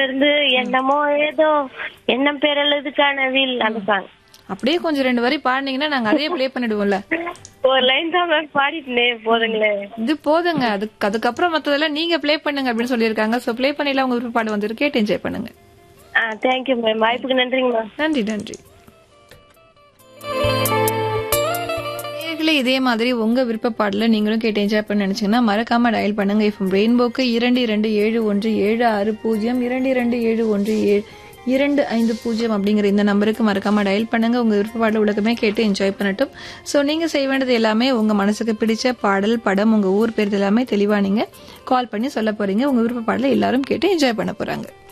படத்துல இருந்து என்னமோ ஏதோ எண்ணம் பேரழுதுக்கான வில் அந்த சாங் அப்படியே கொஞ்சம் ரெண்டு வரி பாடினீங்கன்னா நாங்க அதே ப்ளே பண்ணிடுவோம்ல ஒரு லைன் தான் மேம் பாடிட்டேனே போதுங்களே இது போதுங்க அதுக்கு அதுக்கப்புறம் மத்ததெல்லாம் நீங்க ப்ளே பண்ணுங்க அப்படின்னு சொல்லியிருக்காங்க சோ ப்ளே பண்ணில உங்க விருப்ப பாடு வந்துட்டு கேட்டு என்ஜாய் பண்ணுங்க ஆ தேங்க்யூ மேம் வாய்ப்புக்கு நன்றிங்க மேம் நன்றி நன்றி நேயர்களே இதே மாதிரி உங்க விருப்ப பாடல நீங்களும் கேட்டு என்ஜாய் பண்ண நினைச்சீங்கன்னா மறக்காம டயல் பண்ணுங்க இப்போ ரெயின்போக்கு இரண்டு இரண்டு ஏழு ஒன்று ஏழு ஆறு பூஜ்ஜியம் இரண்டு இரண்டு ஏழு ஒன்று ஏழு இரண்டு ஐந்து பூஜ்ஜியம் அப்படிங்கிற இந்த நம்பருக்கு மறக்காம டயல் பண்ணுங்க உங்க விருப்ப பாடல உலகமே கேட்டு என்ஜாய் பண்ணட்டும் சோ நீங்க செய்ய வேண்டியது எல்லாமே உங்க மனசுக்கு பிடிச்ச பாடல் படம் உங்க ஊர் பேர் எல்லாமே தெளிவா நீங்க கால் பண்ணி சொல்ல போறீங்க உங்க விருப்ப பாடல எல்லாரும் கேட்டு என்ஜாய் பண்ண போறாங்க